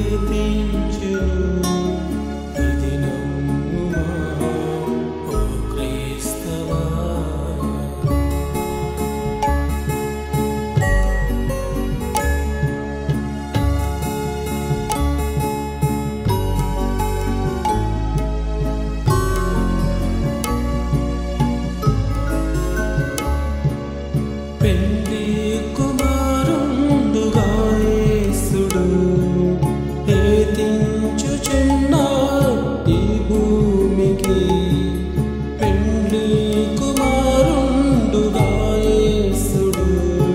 కీర్తించును ఇది నమ్ముమా ఓ క్రైస్తవా పెండి కుమారుండుగా యేసుడు ఏతించుచున్న ఈ భూమికి పెండి కుమారుండుగా యేసుడు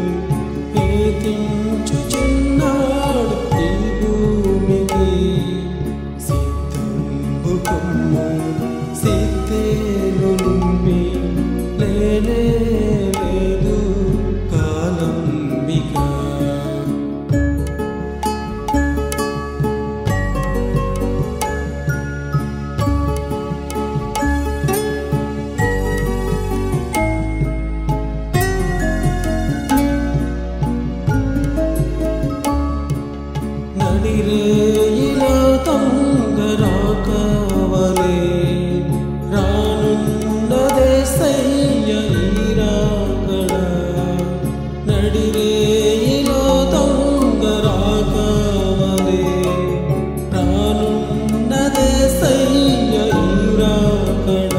ఏతించుచున్నాడు ఈ భూమికి సిద్ధంబు కొమ్ము సిద్ధేను నింపి లేనే లేదు కాలంబిక నడిరేయిలో తొంగరా కావలే రానున్నదే సయ్య ఈరాకడ నడిరేయిలో తొంగరా కావలే రానున్నదే సయ్య ఈరాకడ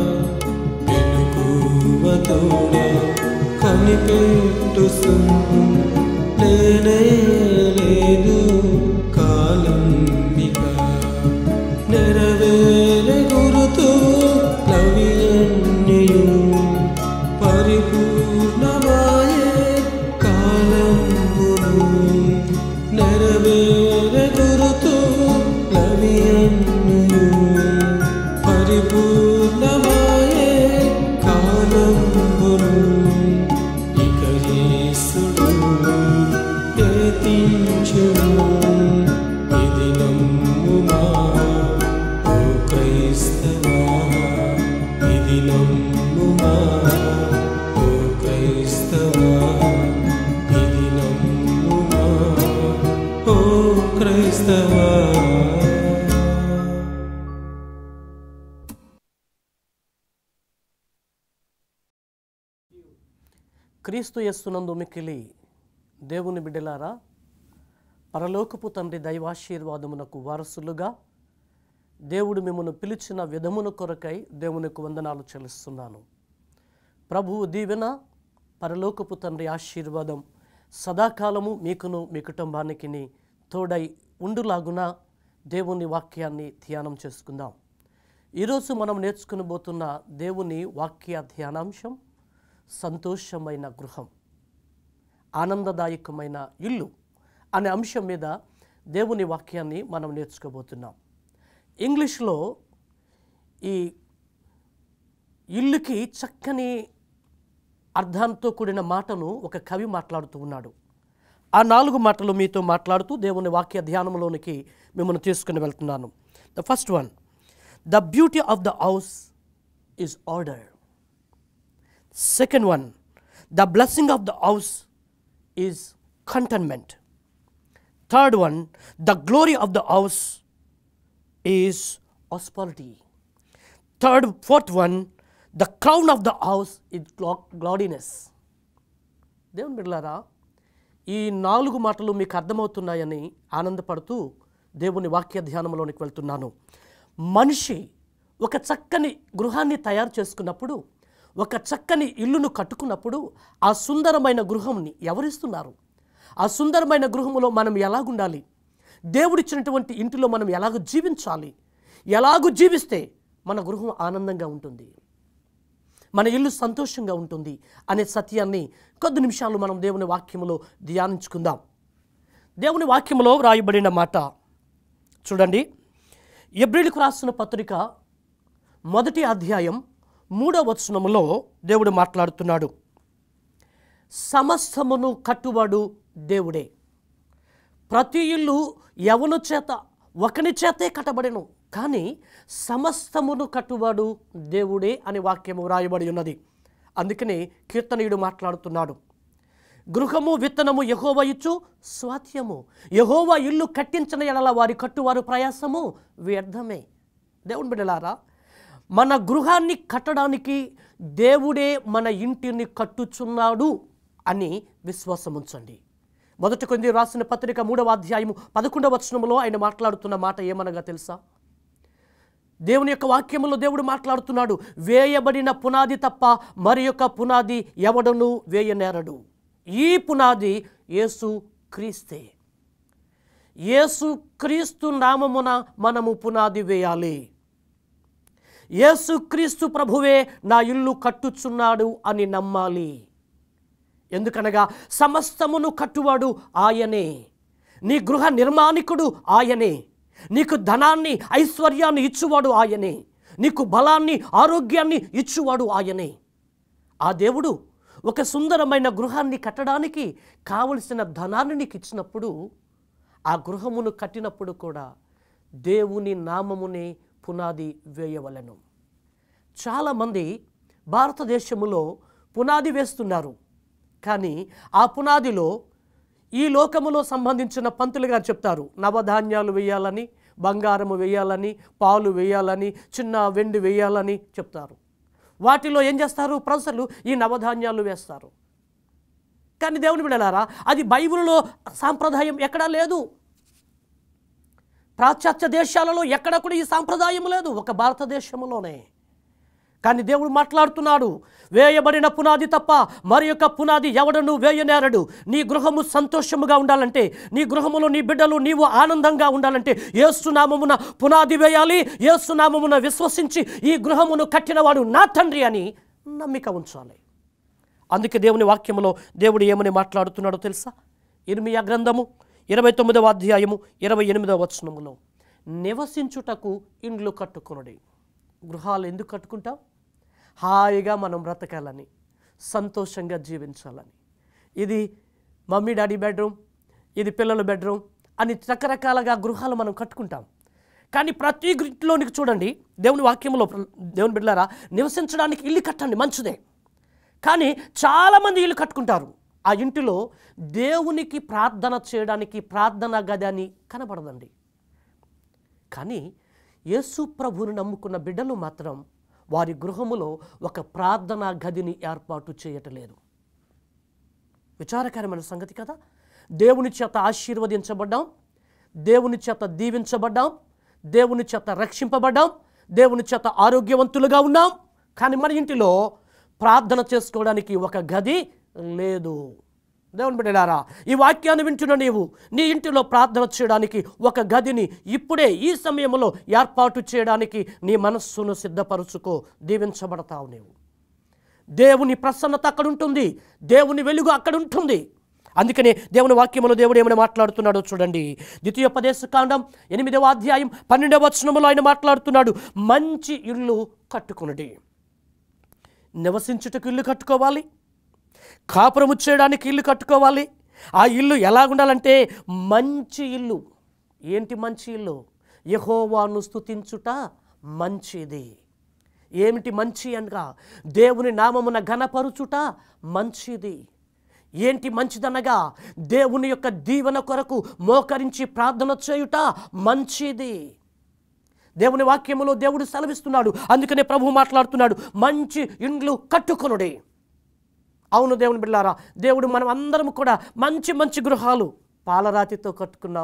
వెనుకువతోడ కనిపెట్టు సుమ్ము లేనే లేదు కాలంబిక నెరవేరే గురుతూ నవ్యన్యు పరిపూర్ణమాయే కాలంబును నెరవేరే గురుతూ నవ్యన్యు పరిపూర్ణమాయే కాలంబును ఇక యేసుడు ఏతించును ఇది నమ్ముమా ఓ క్రైస్తవా ఇది నమ్ముమా ఓ క్రైస్తవా ఇది నమ్ముమా ఓ క్రైస్తవా క్రీస్తు యస్సునందు మిక్కిలి దేవుని బిడ్డలారా పరలోకపు తండ్రి దైవాశీర్వాదమునకు వారసులుగా దేవుడు మిమ్మను పిలిచిన విధమున కొరకై దేవునికి వందనాలు చెల్లిస్తున్నాను ప్రభువు దీవెన పరలోకపు తండ్రి ఆశీర్వాదం సదాకాలము మీకును మీ కుటుంబానికి తోడై ఉండులాగున దేవుని వాక్యాన్ని ధ్యానం చేసుకుందాం ఈరోజు మనం నేర్చుకునబోతున్న దేవుని వాక్య ధ్యానాంశం సంతోషమైన గృహం ఆనందదాయకమైన ఇల్లు అనే అంశం మీద దేవుని వాక్యాన్ని మనం నేర్చుకోబోతున్నాం ఇంగ్లీష్లో ఈ ఇల్లుకి చక్కని అర్థంతో కూడిన మాటను ఒక కవి మాట్లాడుతూ ఉన్నాడు ఆ నాలుగు మాటలు మీతో మాట్లాడుతూ దేవుని వాక్య ధ్యానంలోనికి మిమ్మల్ని తీసుకుని వెళ్తున్నాను the first one the beauty of the house is order Second one, the blessing of the house is contentment. Third one, the glory of the house is hospitality. Third, fourth one, the crown of the house is glo- gaudiness. దేవుని బిడ్డలారా ఈ నాలుగు మాటలు మీకు అర్థమవుతున్నాయని ఆనందపడుతూ దేవుని వాక్య ధ్యానంలోనికి వెళ్తున్నాను మనిషి ఒక చక్కని గృహాన్ని తయారు చేసుకున్నప్పుడు ఒక చక్కని ఇల్లును కట్టుకున్నప్పుడు ఆ సుందరమైన గృహంని ఎవరిస్తున్నారు ఆ సుందరమైన గృహంలో మనం ఎలాగుండాలి దేవుడిచ్చినటువంటి ఇంటిలో మనం ఎలాగ జీవించాలి ఎలాగూ జీవిస్తే మన గృహం ఆనందంగా ఉంటుంది మన ఇల్లు సంతోషంగా ఉంటుంది అనే సత్యాన్ని కొద్ది నిమిషాలు మనం దేవుని వాక్యములో ధ్యానించుకుందాం దేవుని వాక్యములో రాయబడిన మాట చూడండి ఎబ్రిల్కు రాసిన పత్రిక మొదటి అధ్యాయం మూడవ వచనములో దేవుడు మాట్లాడుతున్నాడు సమస్తమును కట్టువాడు దేవుడే ప్రతి ఇల్లు ఎవను చేత ఒకని చేతే కట్టబడెను కానీ సమస్తమును కట్టువాడు దేవుడే అని వాక్యము వ్రాయబడి ఉన్నది అందుకనే కీర్తనీయుడు మాట్లాడుతున్నాడు గృహము విత్తనము యహోవ ఇచ్చు స్వాత్యము యహోవ ఇల్లు కట్టించిన ఎడల వారి కట్టువారు ప్రయాసము వ్యర్థమే దేవుని బిడ్డలారా మన గృహాన్ని కట్టడానికి దేవుడే మన ఇంటిని కట్టుచున్నాడు అని విశ్వాసం ఉంచండి మొదటి కొంది రాసిన పత్రిక మూడవ అధ్యాయము పదకొండవ వచనములో ఆయన మాట్లాడుతున్న మాట ఏమనగా తెలుసా దేవుని యొక్క వాక్యములో దేవుడు మాట్లాడుతున్నాడు వేయబడిన పునాది తప్ప మరి యొక్క పునాది ఎవడను వేయనేరడు ఈ పునాది యేసు క్రీస్తే యేసు క్రీస్తు నామమున మనము పునాది వేయాలి యేసు క్రీస్తు ప్రభువే నా ఇల్లు కట్టుచున్నాడు అని నమ్మాలి ఎందుకనగా సమస్తమును కట్టువాడు ఆయనే నీ గృహ నిర్మాణికుడు ఆయనే నీకు ధనాన్ని ఐశ్వర్యాన్ని ఇచ్చువాడు ఆయనే నీకు బలాన్ని ఆరోగ్యాన్ని ఇచ్చువాడు ఆయనే ఆ దేవుడు ఒక సుందరమైన గృహాన్ని కట్టడానికి కావలసిన ధనాన్ని నీకు ఇచ్చినప్పుడు ఆ గృహమును కట్టినప్పుడు కూడా దేవుని నామమునే పునాది వేయవలెను చాలామంది భారతదేశములో పునాది వేస్తున్నారు కానీ ఆ పునాదిలో ఈ లోకములో సంబంధించిన పంతులు గారు చెప్తారు నవధాన్యాలు వేయాలని బంగారము వేయాలని పాలు వేయాలని చిన్న వెండి వేయాలని చెప్తారు వాటిలో ఏం చేస్తారు ప్రజలు ఈ నవధాన్యాలు వేస్తారు కానీ దేవుని బిడలారా అది బైబిల్లో సాంప్రదాయం ఎక్కడా లేదు పాశ్చాత్య దేశాలలో ఎక్కడ కూడా ఈ సాంప్రదాయం లేదు ఒక భారతదేశంలోనే కానీ దేవుడు మాట్లాడుతున్నాడు వేయబడిన పునాది తప్ప మరి యొక్క పునాది ఎవడను వేయనేరడు నీ గృహము సంతోషముగా ఉండాలంటే నీ గృహములో నీ బిడ్డలు నీవు ఆనందంగా ఉండాలంటే ఏసునామమున పునాది వేయాలి ఏసునామమున విశ్వసించి ఈ గృహమును కట్టినవాడు నా తండ్రి అని నమ్మిక ఉంచాలి అందుకే దేవుని వాక్యములో దేవుడు ఏమని మాట్లాడుతున్నాడో తెలుసా ఇర్మియా గ్రంథము ఇరవై తొమ్మిదవ అధ్యాయము ఇరవై ఎనిమిదవ వచనములో నివసించుటకు ఇండ్లు కట్టుకొనుడి గృహాలు ఎందుకు కట్టుకుంటాం హాయిగా మనం బ్రతకాలని సంతోషంగా జీవించాలని ఇది మమ్మీ డాడీ బెడ్రూమ్ ఇది పిల్లల బెడ్రూమ్ అని రకరకాలుగా గృహాలు మనం కట్టుకుంటాం కానీ ప్రతి ఇంట్లోనికి చూడండి దేవుని వాక్యంలో దేవుని బిడ్డలారా నివసించడానికి ఇల్లు కట్టండి మంచిదే కానీ చాలామంది ఇల్లు కట్టుకుంటారు ఆ ఇంటిలో దేవునికి ప్రార్థన చేయడానికి ప్రార్థన గది అని కనబడదండి కానీ యేసు ప్రభువుని నమ్ముకున్న బిడ్డలు మాత్రం వారి గృహములో ఒక ప్రార్థనా గదిని ఏర్పాటు చేయటలేదు విచారకరమైన సంగతి కదా దేవుని చేత ఆశీర్వదించబడ్డాం దేవుని చేత దీవించబడ్డాం దేవుని చేత రక్షింపబడ్డాం దేవుని చేత ఆరోగ్యవంతులుగా ఉన్నాం కానీ మన ఇంటిలో ప్రార్థన చేసుకోవడానికి ఒక గది లేదు దేవుని బిడ్డలారా ఈ వాక్యాన్ని వింటున్న నీవు నీ ఇంటిలో ప్రార్థన చేయడానికి ఒక గదిని ఇప్పుడే ఈ సమయంలో ఏర్పాటు చేయడానికి నీ మనస్సును సిద్ధపరుచుకో దీవించబడతావు నీవు దేవుని ప్రసన్నత అక్కడ ఉంటుంది దేవుని వెలుగు అక్కడ ఉంటుంది అందుకనే దేవుని వాక్యములో దేవుడు ఏమైనా మాట్లాడుతున్నాడో చూడండి ద్వితీయోపదేశ కాండం ఎనిమిదవ అధ్యాయం పన్నెండవ వచనములో ఆయన మాట్లాడుతున్నాడు మంచి ఇల్లు కట్టుకునడి నివసించుటకు ఇల్లు కట్టుకోవాలి కాపురము చేయడానికి ఇల్లు కట్టుకోవాలి ఆ ఇల్లు ఎలా ఉండాలంటే మంచి ఇల్లు ఏంటి మంచి ఇల్లు యహోవాను స్తుతించుట మంచిది ఏమిటి మంచి అనగా దేవుని నామమున ఘనపరుచుట మంచిది ఏంటి మంచిదనగా దేవుని యొక్క దీవెన కొరకు మోకరించి ప్రార్థన చేయుట మంచిది దేవుని వాక్యములో దేవుడు సెలవిస్తున్నాడు అందుకనే ప్రభు మాట్లాడుతున్నాడు మంచి ఇండ్లు కట్టుకొనుడే అవును దేవుని బిడ్డారా దేవుడు మనం అందరం కూడా మంచి మంచి గృహాలు పాలరాతితో కట్టుకున్నాం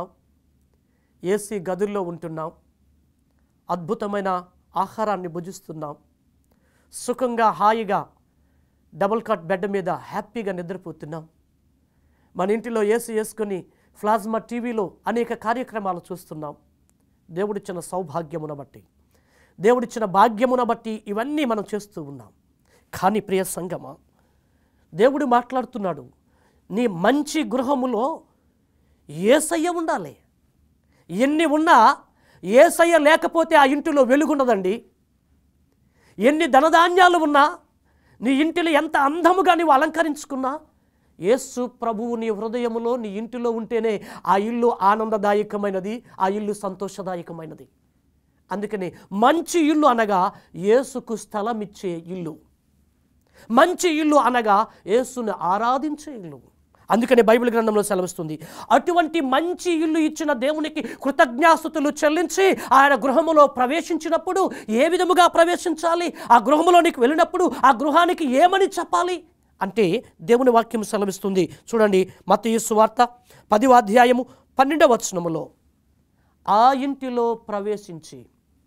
ఏసీ గదుల్లో ఉంటున్నాం అద్భుతమైన ఆహారాన్ని భుజిస్తున్నాం సుఖంగా హాయిగా డబుల్ కాట్ బెడ్ మీద హ్యాపీగా నిద్రపోతున్నాం మన ఇంటిలో ఏసీ వేసుకొని ప్లాజ్మా టీవీలో అనేక కార్యక్రమాలు చూస్తున్నాం దేవుడిచ్చిన సౌభాగ్యమున బట్టి దేవుడిచ్చిన భాగ్యమున బట్టి ఇవన్నీ మనం చేస్తూ ఉన్నాం కానీ ప్రియ సంగమా దేవుడు మాట్లాడుతున్నాడు నీ మంచి గృహములో ఏసయ్య ఉండాలి ఎన్ని ఉన్నా ఏసయ్య లేకపోతే ఆ ఇంటిలో వెలుగున్నదండి ఎన్ని ధనధాన్యాలు ఉన్నా నీ ఇంటిలో ఎంత అందముగా నీవు అలంకరించుకున్నా యేసు ప్రభువు నీ హృదయములో నీ ఇంటిలో ఉంటేనే ఆ ఇల్లు ఆనందదాయకమైనది ఆ ఇల్లు సంతోషదాయకమైనది అందుకని మంచి ఇల్లు అనగా యేసుకు స్థలం ఇచ్చే ఇల్లు మంచి ఇల్లు అనగా యేసుని ఆరాధించే ఇల్లు అందుకనే బైబిల్ గ్రంథంలో సెలవిస్తుంది అటువంటి మంచి ఇల్లు ఇచ్చిన దేవునికి కృతజ్ఞాస్తుతులు చెల్లించి ఆయన గృహములో ప్రవేశించినప్పుడు ఏ విధముగా ప్రవేశించాలి ఆ గృహములోనికి వెళ్ళినప్పుడు ఆ గృహానికి ఏమని చెప్పాలి అంటే దేవుని వాక్యం సెలవిస్తుంది చూడండి మత్తయి సువార్త పదివ అధ్యాయము పన్నెండవ వచనములో ఆ ఇంటిలో ప్రవేశించి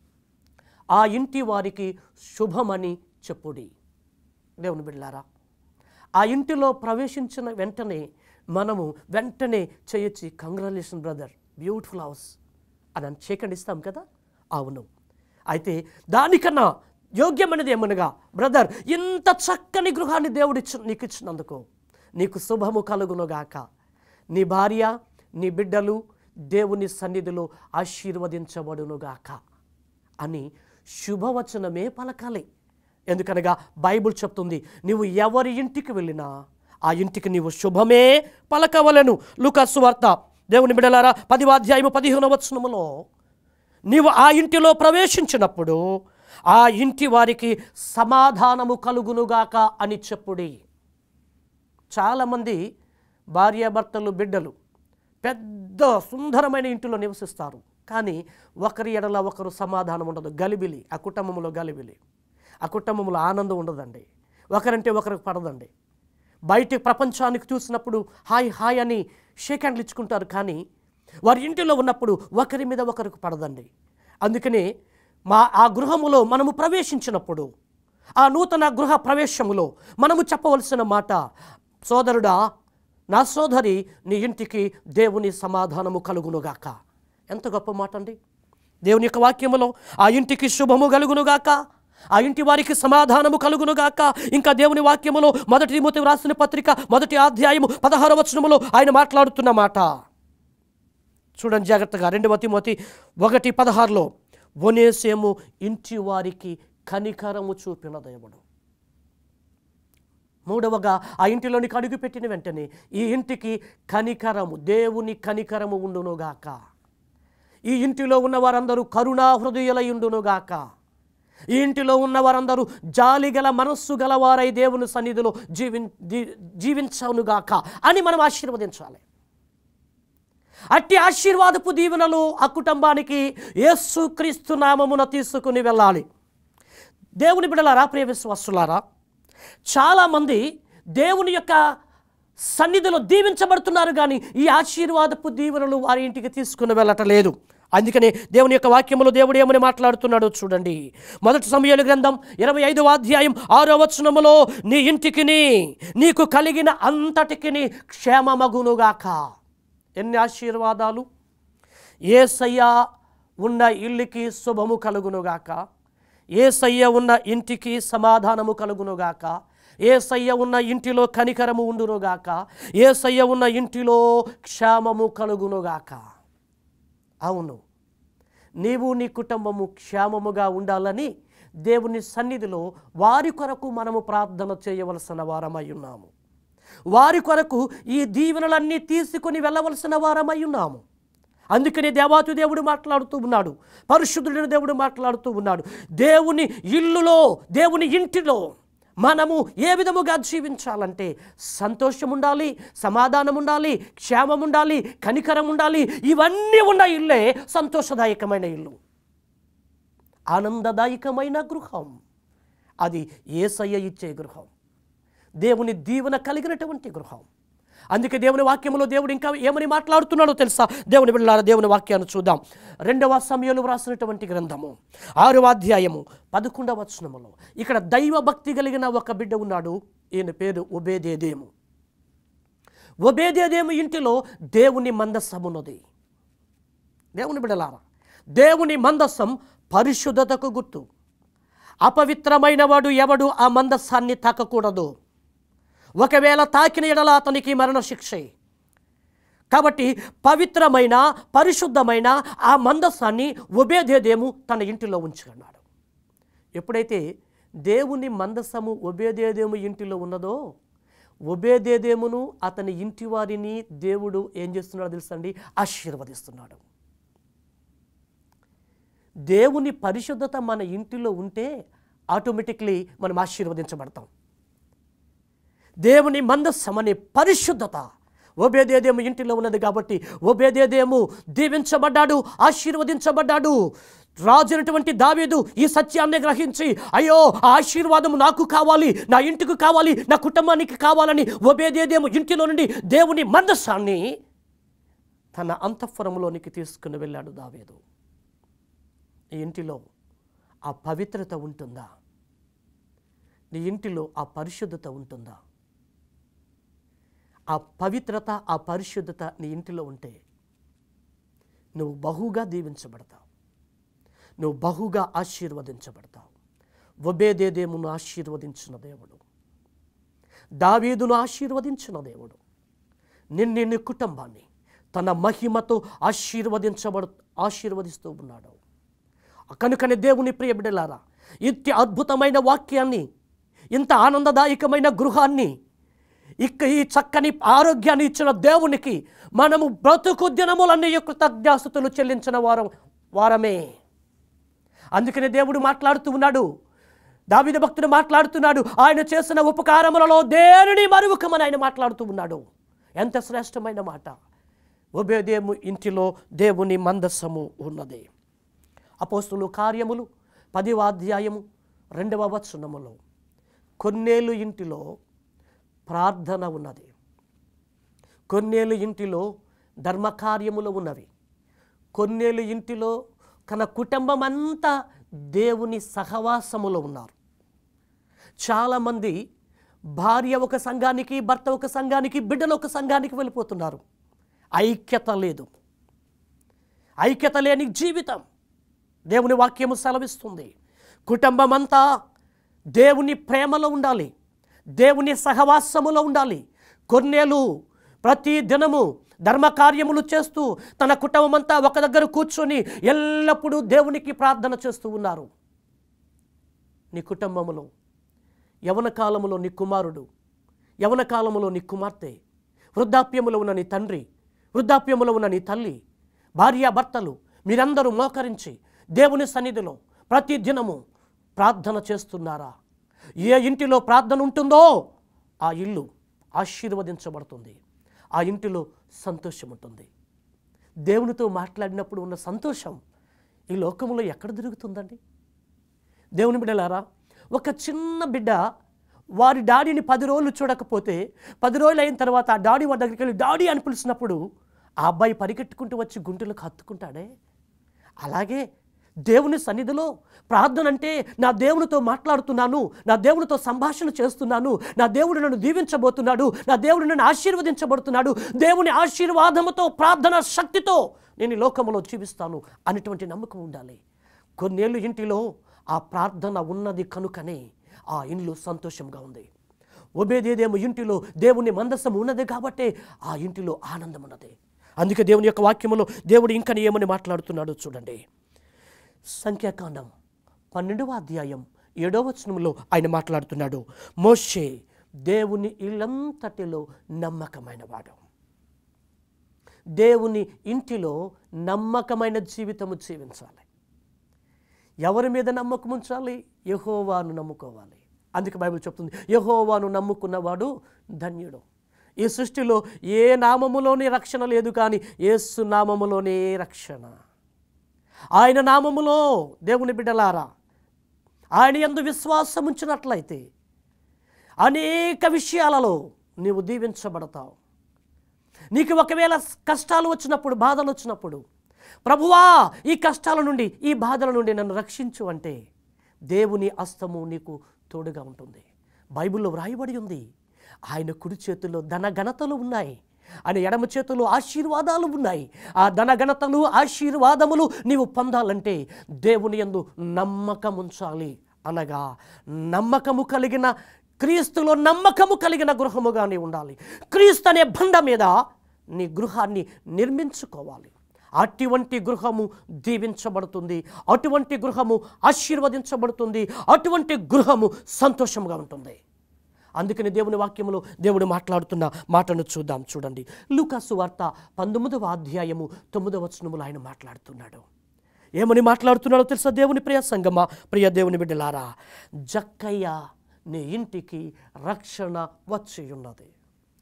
ఆ ఇంటి వారికి శుభమని చెప్పుడి దేవుని బిడ్డారా ఆ ఇంటిలో ప్రవేశించిన వెంటనే మనము వెంటనే చేయొచ్చి కంగ్రాచులేషన్ బ్రదర్ బ్యూటిఫుల్ హౌస్ అని అని చేకండిస్తాం కదా అవును అయితే దానికన్నా యోగ్యమైనది ఏమనగా బ్రదర్ ఇంత చక్కని గృహాన్ని దేవుడిచ్చి నీకు ఇచ్చినందుకు నీకు శుభము కలుగునుగాక నీ భార్య నీ బిడ్డలు దేవుని సన్నిధిలో ఆశీర్వదించబడునుగాక అని శుభవచనమే పలకాలి ఎందుకనగా బైబిల్ చెప్తుంది నీవు ఎవరి ఇంటికి వెళ్ళినా ఆ ఇంటికి నీవు శుభమే పలకవలను లుకస్సు వార్త దేవుని బిడలారా పదివ అధ్యాయము పదిహేను వచనములో నీవు ఆ ఇంటిలో ప్రవేశించినప్పుడు ఆ ఇంటి వారికి సమాధానము కలుగునుగాక అని చెప్పుడి చాలామంది భార్యాభర్తలు బిడ్డలు పెద్ద సుందరమైన ఇంటిలో నివసిస్తారు కానీ ఒకరి ఎడల ఒకరు సమాధానం ఉండదు గలిబిలి ఆ కుటుంబంలో గలిబిలి ఆ కుటుంబంలో ఆనందం ఉండదండి ఒకరంటే ఒకరికి పడదండి బయట ప్రపంచానికి చూసినప్పుడు హాయ్ హాయ్ అని షేక్ హ్యాండ్లు ఇచ్చుకుంటారు కానీ వారి ఇంటిలో ఉన్నప్పుడు ఒకరి మీద ఒకరికి పడదండి అందుకనే మా ఆ గృహములో మనము ప్రవేశించినప్పుడు ఆ నూతన గృహ ప్రవేశములో మనము చెప్పవలసిన మాట సోదరుడా నా సోదరి నీ ఇంటికి దేవుని సమాధానము కలుగునుగాక ఎంత గొప్ప మాట అండి దేవుని యొక్క వాక్యములో ఆ ఇంటికి శుభము కలుగునుగాక ఆ ఇంటి వారికి సమాధానము కలుగునుగాక ఇంకా దేవుని వాక్యములో మొదటి తిమోతి రాసిన పత్రిక మొదటి అధ్యాయము పదహార వచనములో ఆయన మాట్లాడుతున్న మాట చూడండి జాగ్రత్తగా రెండవ తిమోతి ఒకటి పదహారులో వనేసేము ఇంటి వారికి కనికరము చూపిన దేవుడు మూడవగా ఆ ఇంటిలోనికి అడుగుపెట్టిన వెంటనే ఈ ఇంటికి కనికరము దేవుని కనికరము ఉండునుగాక ఈ ఇంటిలో ఉన్న వారందరూ కరుణా హృదయులై ఉండునుగాక ఈ ఇంటిలో ఉన్న వారందరూ జాలిగల మనస్సు గలవారై దేవుని సన్నిధిలో జీవిం జీ- జీవించనుగాక అని మనం ఆశీర్వదించాలి అట్టి ఆశీర్వాదపు దీవెనలు ఆ కుటుంబానికి యేసుక్రీస్తు నామమున తీసుకుని వెళ్ళాలి దేవుని బిడలారా ప్రియ విశ్వాసులారా చాలామంది దేవుని యొక్క సన్నిధిలో దీవించబడుతున్నారు కానీ ఈ ఆశీర్వాదపు దీవెనలు వారి ఇంటికి తీసుకుని వెళ్ళటలేదు అందుకనే దేవుని యొక్క వాక్యములో దేవుడు ఏమని మాట్లాడుతున్నాడో చూడండి మొదటి సమయాల గ్రంథం ఇరవై ఐదవ అధ్యాయం ఆరో వచనములో నీ ఇంటికిని నీకు కలిగిన అంతటికిని క్షేమమగునుగాక ఎన్ని ఆశీర్వాదాలు ఏసయ్య ఉన్న ఇల్లుకి శుభము కలుగునుగాక ఏసయ్య ఉన్న ఇంటికి సమాధానము కలుగునుగాక ఏసయ్య ఉన్న ఇంటిలో కనికరము ఉండునుగాక ఏసయ్య ఉన్న ఇంటిలో క్షేమము కలుగునుగాక అవును నీవు నీ కుటుంబము క్షేమముగా ఉండాలని దేవుని సన్నిధిలో వారి కొరకు మనము ప్రార్థన చేయవలసిన వారమై ఉన్నాము వారి కొరకు ఈ దీవెనలన్నీ తీసుకుని వెళ్ళవలసిన వారమై ఉన్నాము అందుకనే దేవాతు దేవుడు మాట్లాడుతూ ఉన్నాడు పరిశుద్ధుడైన దేవుడు మాట్లాడుతూ ఉన్నాడు దేవుని ఇల్లులో దేవుని ఇంటిలో మనము ఏ విధముగా జీవించాలంటే సంతోషం ఉండాలి సమాధానం ఉండాలి క్షేమం ఉండాలి కనికరం ఉండాలి ఇవన్నీ ఉన్న ఇల్లే సంతోషదాయకమైన ఇల్లు ఆనందదాయకమైన గృహం అది ఏసయ్య ఇచ్చే గృహం దేవుని దీవెన కలిగినటువంటి గృహం అందుకే దేవుని వాక్యంలో దేవుడు ఇంకా ఏమని మాట్లాడుతున్నాడో తెలుసా దేవుని బిళ్ళారా దేవుని వాక్యాన్ని చూద్దాం రెండవ సమయంలో వ్రాసినటువంటి గ్రంథము ఆరవ అధ్యాయము పదకొండవ వచనములో ఇక్కడ దైవ భక్తి కలిగిన ఒక బిడ్డ ఉన్నాడు ఈయన పేరు ఉబేదేదేము ఉబేదేదేము ఇంటిలో దేవుని మందస్సం ఉన్నది దేవుని బిడలారా దేవుని మందస్సం పరిశుద్ధతకు గుర్తు అపవిత్రమైన వాడు ఎవడు ఆ మందస్సాన్ని తాకకూడదు ఒకవేళ తాకిన ఎడల అతనికి మరణశిక్షే కాబట్టి పవిత్రమైన పరిశుద్ధమైన ఆ మందస్సాన్ని ఉబేదేదేము తన ఇంటిలో ఉంచుకున్నాడు ఎప్పుడైతే దేవుని మందస్సము ఉబేదేదేము ఇంటిలో ఉన్నదో ఉబేదేదేమును అతని ఇంటి వారిని దేవుడు ఏం చేస్తున్నాడో తెలుసండి ఆశీర్వదిస్తున్నాడు దేవుని పరిశుద్ధత మన ఇంటిలో ఉంటే ఆటోమేటిక్లీ మనం ఆశీర్వదించబడతాం దేవుని మందస్సం అనే పరిశుద్ధత ఓబేదేదేము ఇంటిలో ఉన్నది కాబట్టి ఓబేదేదేము దీవించబడ్డాడు ఆశీర్వదించబడ్డాడు రాజునటువంటి దావీదు ఈ సత్యాన్ని గ్రహించి అయ్యో ఆ ఆశీర్వాదం నాకు కావాలి నా ఇంటికి కావాలి నా కుటుంబానికి కావాలని ఓబేదేదేము ఇంటిలో నుండి దేవుని మందస్సాన్ని తన అంతఃపురంలోనికి తీసుకుని వెళ్ళాడు దావీదు నీ ఇంటిలో ఆ పవిత్రత ఉంటుందా నీ ఇంటిలో ఆ పరిశుద్ధత ఉంటుందా ఆ పవిత్రత ఆ పరిశుద్ధత నీ ఇంటిలో ఉంటే నువ్వు బహుగా దీవించబడతావు నువ్వు బహుగా ఆశీర్వదించబడతావు ఒబేదేదేమును ఆశీర్వదించిన దేవుడు దావీదును ఆశీర్వదించిన దేవుడు నిన్ను నీ కుటుంబాన్ని తన మహిమతో ఆశీర్వదించబడు ఆశీర్వదిస్తూ ఉన్నాడు కనుకనే దేవుని ప్రియ బిడ్డలారా ఇంత అద్భుతమైన వాక్యాన్ని ఇంత ఆనందదాయకమైన గృహాన్ని ఇక ఈ చక్కని ఆరోగ్యాన్ని ఇచ్చిన దేవునికి మనము బ్రతుకు దినములన్నీ కృతజ్ఞాస్తుతులు చెల్లించిన వారం వారమే అందుకనే దేవుడు మాట్లాడుతూ ఉన్నాడు దావిద భక్తుడు మాట్లాడుతున్నాడు ఆయన చేసిన ఉపకారములలో దేనిని మరువకమని ఆయన మాట్లాడుతూ ఉన్నాడు ఎంత శ్రేష్టమైన మాట ఉభయదేము ఇంటిలో దేవుని మందస్సము ఉన్నది అపోస్తులు కార్యములు పదివ అధ్యాయము రెండవ వచనములో కొన్నేళ్ళు ఇంటిలో ప్రార్థన ఉన్నది కొన్నేళ్ళు ఇంటిలో ధర్మకార్యములు ఉన్నవి కొన్నేళ్ళు ఇంటిలో తన కుటుంబం అంతా దేవుని సహవాసములో ఉన్నారు చాలామంది భార్య ఒక సంఘానికి భర్త ఒక సంఘానికి బిడ్డలు ఒక సంఘానికి వెళ్ళిపోతున్నారు ఐక్యత లేదు ఐక్యత లేని జీవితం దేవుని వాక్యము సెలవిస్తుంది కుటుంబం అంతా దేవుని ప్రేమలో ఉండాలి దేవుని సహవాసములో ఉండాలి కొన్నేళ్ళు ప్రతి దినము ధర్మకార్యములు చేస్తూ తన కుటుంబం అంతా ఒక దగ్గర కూర్చొని ఎల్లప్పుడూ దేవునికి ప్రార్థన చేస్తూ ఉన్నారు నీ కుటుంబములో యవన కాలములో నీ కుమారుడు యవన కాలములో నీ కుమార్తె వృద్ధాప్యములో ఉన్న నీ తండ్రి వృద్ధాప్యములో ఉన్న నీ తల్లి భార్య భర్తలు మీరందరూ మోకరించి దేవుని సన్నిధిలో ప్రతి దినము ప్రార్థన చేస్తున్నారా ఏ ఇంటిలో ప్రార్థన ఉంటుందో ఆ ఇల్లు ఆశీర్వదించబడుతుంది ఆ ఇంటిలో సంతోషం ఉంటుంది దేవునితో మాట్లాడినప్పుడు ఉన్న సంతోషం ఈ లోకములో ఎక్కడ దొరుకుతుందండి దేవుని బిడ్డలారా ఒక చిన్న బిడ్డ వారి డాడీని పది రోజులు చూడకపోతే పది రోజులు అయిన తర్వాత ఆ డాడీ వాడి దగ్గరికి వెళ్ళి డాడీ అని పిలిచినప్పుడు ఆ అబ్బాయి పరిగెట్టుకుంటూ వచ్చి గుంటెలకు హత్తుకుంటాడే అలాగే దేవుని సన్నిధిలో ప్రార్థన అంటే నా దేవునితో మాట్లాడుతున్నాను నా దేవునితో సంభాషణ చేస్తున్నాను నా దేవుడు నన్ను దీవించబోతున్నాడు నా దేవుడు నన్ను ఆశీర్వదించబడుతున్నాడు దేవుని ఆశీర్వాదముతో ప్రార్థన శక్తితో నేను ఈ లోకములో జీవిస్తాను అనేటువంటి నమ్మకం ఉండాలి కొన్నేళ్ళు ఇంటిలో ఆ ప్రార్థన ఉన్నది కనుకనే ఆ ఇండ్లు సంతోషంగా ఉంది ఒబేదేదేమో ఇంటిలో దేవుని మందస్సం ఉన్నది కాబట్టే ఆ ఇంటిలో ఆనందం ఉన్నది అందుకే దేవుని యొక్క వాక్యములో దేవుడు ఇంకా ఏమని మాట్లాడుతున్నాడో చూడండి సంఖ్యాకాండం పన్నెండవ అధ్యాయం ఏడవ వచనంలో ఆయన మాట్లాడుతున్నాడు మోషే దేవుని ఇల్లంతటిలో నమ్మకమైన వాడు దేవుని ఇంటిలో నమ్మకమైన జీవితము జీవించాలి ఎవరి మీద నమ్మకం ఉంచాలి యహోవాను నమ్ముకోవాలి అందుకే బైబిల్ చెప్తుంది యహోవాను నమ్ముకున్నవాడు ధన్యుడు ఈ సృష్టిలో ఏ నామములోనే రక్షణ లేదు కానీ యేసు నామములోనే రక్షణ ఆయన నామములో దేవుని బిడ్డలారా ఆయన ఎందు విశ్వాసం ఉంచినట్లయితే అనేక విషయాలలో నీవు దీవించబడతావు నీకు ఒకవేళ కష్టాలు వచ్చినప్పుడు బాధలు వచ్చినప్పుడు ప్రభువా ఈ కష్టాల నుండి ఈ బాధల నుండి నన్ను రక్షించు అంటే దేవుని అస్తము నీకు తోడుగా ఉంటుంది బైబిల్లో వ్రాయబడి ఉంది ఆయన కుడి చేతుల్లో ధన ఘనతలు ఉన్నాయి ఆయన ఎడమ చేతుల్లో ఆశీర్వాదాలు ఉన్నాయి ఆ ధన ఘనతలు ఆశీర్వాదములు నీవు పొందాలంటే దేవుని యందు నమ్మకం ఉంచాలి అనగా నమ్మకము కలిగిన క్రీస్తులో నమ్మకము కలిగిన గృహముగా నీ ఉండాలి క్రీస్తు అనే బండ మీద నీ గృహాన్ని నిర్మించుకోవాలి అటువంటి గృహము దీవించబడుతుంది అటువంటి గృహము ఆశీర్వదించబడుతుంది అటువంటి గృహము సంతోషంగా ఉంటుంది అందుకని దేవుని వాక్యములో దేవుడు మాట్లాడుతున్న మాటను చూద్దాం చూడండి లూకాసు వార్త పంతొమ్మిదవ అధ్యాయము తొమ్మిదవ వచనములు ఆయన మాట్లాడుతున్నాడు ఏమని మాట్లాడుతున్నాడో తెలుసా దేవుని ప్రియ సంగమ ప్రియ దేవుని బిడ్డలారా జక్కయ్య నీ ఇంటికి రక్షణ వచ్చి ఉన్నది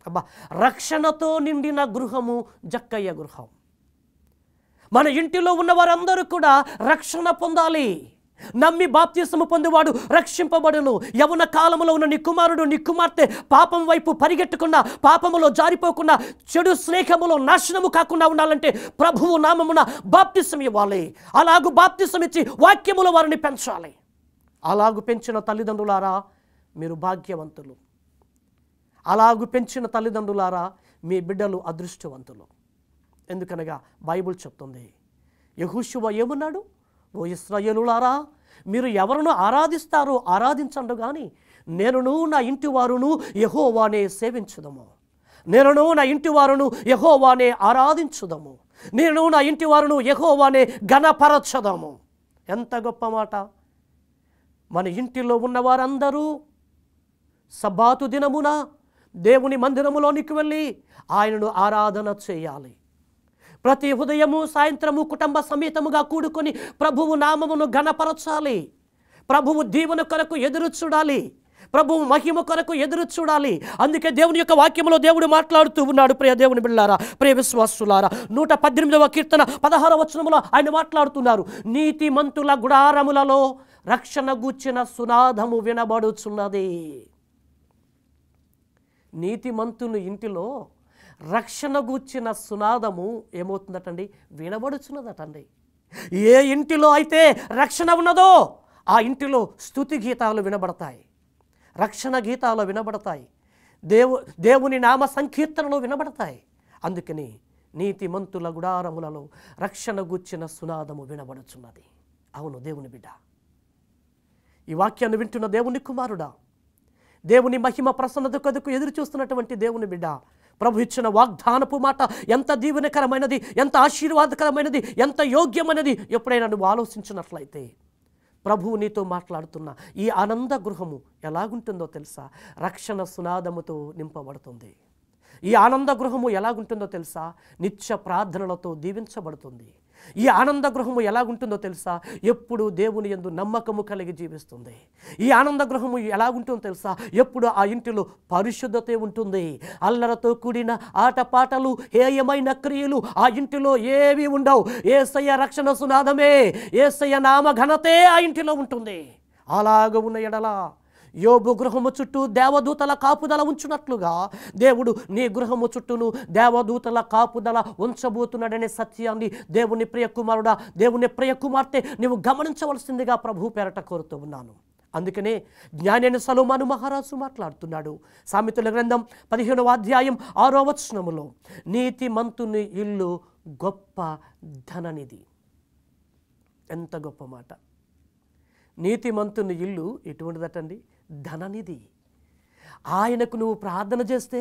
అబ్బా రక్షణతో నిండిన గృహము జక్కయ్య గృహం మన ఇంటిలో ఉన్న వారందరూ కూడా రక్షణ పొందాలి నమ్మి బాప్తిసము పొందేవాడు రక్షింపబడును యవన కాలంలో ఉన్న నీ కుమారుడు నీ కుమార్తె పాపం వైపు పరిగెట్టకుండా పాపములో జారిపోకుండా చెడు స్నేహములో నాశనము కాకుండా ఉండాలంటే ప్రభువు నామమున బాప్తిసం ఇవ్వాలి అలాగూ బాప్తిసం ఇచ్చి వాక్యములో వారిని పెంచాలి అలాగు పెంచిన తల్లిదండ్రులారా మీరు భాగ్యవంతులు అలాగు పెంచిన తల్లిదండ్రులారా మీ బిడ్డలు అదృష్టవంతులు ఎందుకనగా బైబుల్ చెప్తుంది యహూషువ ఏమన్నాడు ఓ ఇస్రాయేలులారా మీరు ఎవరిను ఆరాధిస్తారో ఆరాధించండు కానీ నేనును నా ఇంటి వారును యహోవానే సేవించుదము నేనును నా ఇంటి వారును యహోవానే ఆరాధించుదము నేను నా ఇంటి వారును యహోవానే ఘనపరచదము ఎంత గొప్ప మాట మన ఇంటిలో ఉన్న వారందరూ సబాతు దినమున దేవుని మందిరములోనికి వెళ్ళి ఆయనను ఆరాధన చేయాలి ప్రతి ఉదయము సాయంత్రము కుటుంబ సమేతముగా కూడుకొని ప్రభువు నామమును ఘనపరచాలి ప్రభువు దీవెన కొరకు ఎదురు చూడాలి ప్రభువు మహిమ కొరకు ఎదురు చూడాలి అందుకే దేవుని యొక్క వాక్యములో దేవుడు మాట్లాడుతూ ఉన్నాడు ప్రియ దేవుని బిళ్ళారా ప్రియ విశ్వాసులారా నూట పద్దెనిమిదవ కీర్తన పదహార వచనములో ఆయన మాట్లాడుతున్నారు నీతిమంతుల గుడారములలో రక్షణ గూర్చిన సునాదము వినబడుచున్నది నీతిమంతుని ఇంటిలో రక్షణ గూర్చిన సునాదము ఏమవుతుందటండి వినబడుచున్నదటండి ఏ ఇంటిలో అయితే రక్షణ ఉన్నదో ఆ ఇంటిలో స్తుతి గీతాలు వినబడతాయి రక్షణ గీతాలు వినబడతాయి దేవు దేవుని నామ సంకీర్తనలు వినబడతాయి అందుకని నీతిమంతుల గుడారములలో రక్షణ గూర్చిన సునాదము వినబడుచున్నది అవును దేవుని బిడ్డ ఈ వాక్యాన్ని వింటున్న దేవుని కుమారుడా దేవుని మహిమ ప్రసన్నత కొరకు ఎదురు చూస్తున్నటువంటి దేవుని బిడ్డ ప్రభు ఇచ్చిన వాగ్దానపు మాట ఎంత దీవెనకరమైనది ఎంత ఆశీర్వాదకరమైనది ఎంత యోగ్యమైనది ఎప్పుడైనా నువ్వు ఆలోచించినట్లయితే ప్రభువు నీతో మాట్లాడుతున్న ఈ ఆనంద గృహము ఎలాగుంటుందో తెలుసా రక్షణ సునాదముతో నింపబడుతుంది ఈ ఆనంద గృహము ఎలాగుంటుందో తెలుసా నిత్య ప్రార్థనలతో దీవించబడుతుంది ఈ ఆనంద గృహము ఎలాగుంటుందో తెలుసా ఎప్పుడు దేవుని యందు నమ్మకము కలిగి జీవిస్తుంది ఈ ఆనంద గృహము ఎలాగుంటుందో తెలుసా ఎప్పుడు ఆ ఇంటిలో పరిశుద్ధతే ఉంటుంది అల్లరతో కూడిన ఆటపాటలు హేయమైన క్రియలు ఆ ఇంటిలో ఏవి ఉండవు ఏసయ్య రక్షణ సునాదమే ఏసయ్య నామ ఘనతే ఆ ఇంటిలో ఉంటుంది అలాగ ఉన్న ఎడల యోబు గృహము చుట్టూ దేవదూతల కాపుదల ఉంచున్నట్లుగా దేవుడు నీ గృహము చుట్టూను దేవదూతల కాపుదల ఉంచబోతున్నాడనే సత్యాన్ని దేవుని ప్రియ కుమారుడా దేవుని ప్రియ కుమార్తె నీవు గమనించవలసిందిగా ప్రభు పేరట కోరుతూ ఉన్నాను అందుకనే జ్ఞానైన సలోమాను మహారాజు మాట్లాడుతున్నాడు సామెతల గ్రంథం పదిహేనవ అధ్యాయం ఆరో వచనములో నీతిమంతుని ఇల్లు గొప్ప ధననిధి ఎంత గొప్ప మాట నీతిమంతుని ఇల్లు ఎటువంటిదటండి ధననిధి ఆయనకు నువ్వు ప్రార్థన చేస్తే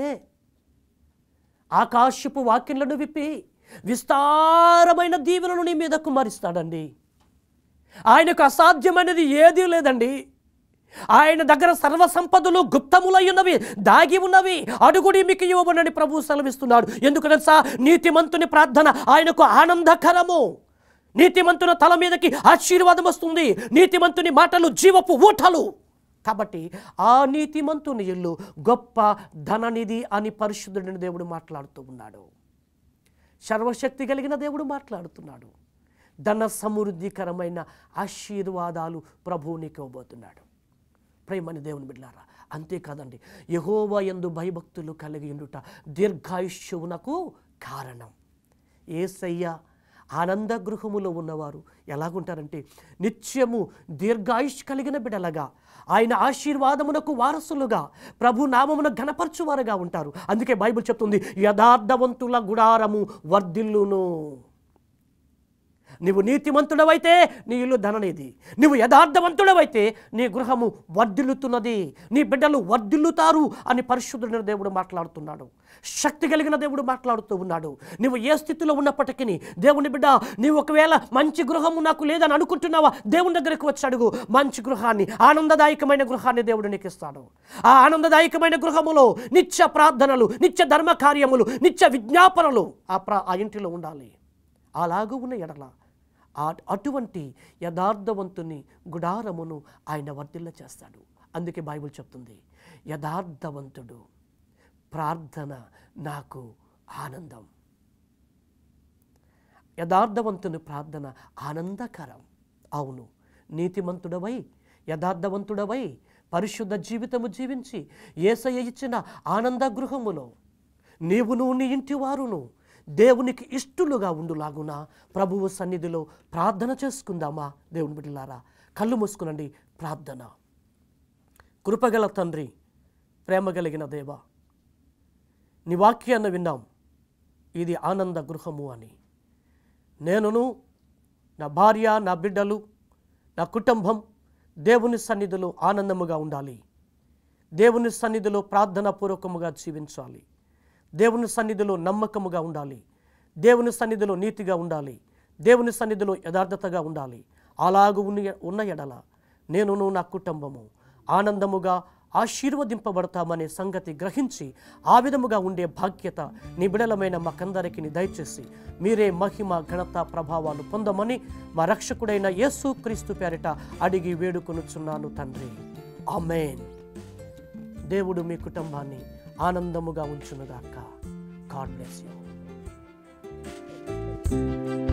ఆకాశపు వాక్యలను విప్పి విస్తారమైన దీవెనలు నీ మీద కుమరిస్తాడండి ఆయనకు అసాధ్యమైనది ఏదీ లేదండి ఆయన దగ్గర సర్వ సంపదలు గుప్తములై ఉన్నవి దాగి ఉన్నవి అడుగుడి మీకు ఇవ్వబడని ప్రభు సెలవిస్తున్నాడు ఎందుకు తెలుసా నీతిమంతుని ప్రార్థన ఆయనకు ఆనందకరము నీతిమంతుని తల మీదకి ఆశీర్వాదం వస్తుంది నీతిమంతుని మాటలు జీవపు ఊటలు కాబట్టి ఆ నీతిమంతుని ఇల్లు గొప్ప ధననిధి అని పరిశుద్ధుడిని దేవుడు మాట్లాడుతూ ఉన్నాడు సర్వశక్తి కలిగిన దేవుడు మాట్లాడుతున్నాడు ధన సమృద్ధికరమైన ఆశీర్వాదాలు ప్రభువు నీకు ఇవ్వబోతున్నాడు ప్రేమని దేవుని బిడ్డారా అంతేకాదండి యహోవా యందు భయభక్తులు కలిగి ఉండుట దీర్ఘాయుష్యువునకు కారణం ఏసయ్య ఆనంద గృహములో ఉన్నవారు ఎలాగుంటారంటే నిత్యము దీర్ఘాయుష్ కలిగిన బిడలగా ఆయన ఆశీర్వాదమునకు వారసులుగా ప్రభు నామమున ఘనపరచువారుగా ఉంటారు అందుకే బైబిల్ చెప్తుంది యథార్థవంతుల గుడారము వర్ధిల్లును నీవు నీతిమంతుడవైతే నీ ఇల్లు ధననిది నువ్వు యథార్థవంతుడవైతే నీ గృహము వర్ధిల్లుతున్నది నీ బిడ్డలు వర్ధిల్లుతారు అని పరిశుద్ధుడైన దేవుడు మాట్లాడుతున్నాడు శక్తి కలిగిన దేవుడు మాట్లాడుతూ ఉన్నాడు నువ్వు ఏ స్థితిలో ఉన్నప్పటికీ దేవుని బిడ్డ నీవు ఒకవేళ మంచి గృహము నాకు లేదని అనుకుంటున్నావా దేవుని దగ్గరికి వచ్చి అడుగు మంచి గృహాన్ని ఆనందదాయకమైన గృహాన్ని దేవుడు నీకు ఇస్తాడు ఆ ఆనందదాయకమైన గృహములో నిత్య ప్రార్థనలు నిత్య ధర్మ కార్యములు నిత్య విజ్ఞాపనలు ఆ ప్ర ఆ ఇంటిలో ఉండాలి అలాగూ ఉన్న ఎడల ఆ- అటువంటి యథార్థవంతుని గుడారమును ఆయన వర్ధిల్ల చేస్తాడు అందుకే బైబిల్ చెప్తుంది యథార్థవంతుడు ప్రార్థన నాకు ఆనందం యథార్థవంతుని ప్రార్థన ఆనందకరం అవును నీతిమంతుడవై యథార్థవంతుడవై పరిశుద్ధ జీవితము జీవించి ఏసయ్య ఇచ్చిన ఆనంద గృహములో నీవును నీ ఇంటి వారును దేవునికి ఇష్టలుగా ఉండులాగున ప్రభువు సన్నిధిలో ప్రార్థన చేసుకుందామా దేవుని బిడ్డలారా కళ్ళు మూసుకునండి ప్రార్థన కృపగల తండ్రి ప్రేమ కలిగిన దేవ నీ వాక్యాన్ని విన్నాం ఇది ఆనంద గృహము అని నేనును నా భార్య నా బిడ్డలు నా కుటుంబం దేవుని సన్నిధిలో ఆనందముగా ఉండాలి దేవుని సన్నిధిలో ప్రార్థనాపూర్వకముగా జీవించాలి దేవుని సన్నిధిలో నమ్మకముగా ఉండాలి దేవుని సన్నిధిలో నీతిగా ఉండాలి దేవుని సన్నిధిలో యథార్థతగా ఉండాలి అలాగు ఉన్న ఉన్న ఎడల నేనును నా కుటుంబము ఆనందముగా ఆశీర్వదింపబడతామనే సంగతి గ్రహించి ఆ విధముగా ఉండే భాగ్యత నీ బిడలమైన మాకందరికి నీ దయచేసి మీరే మహిమ ఘనత ప్రభావాలు పొందమని మా రక్షకుడైన యేసు క్రీస్తు పేరిట అడిగి వేడుకొనుచున్నాను తండ్రి ఆమెన్ దేవుడు మీ కుటుంబాన్ని ఆనందముగా ఉంచునుగాక గాడ్ బ్లెస్ యూ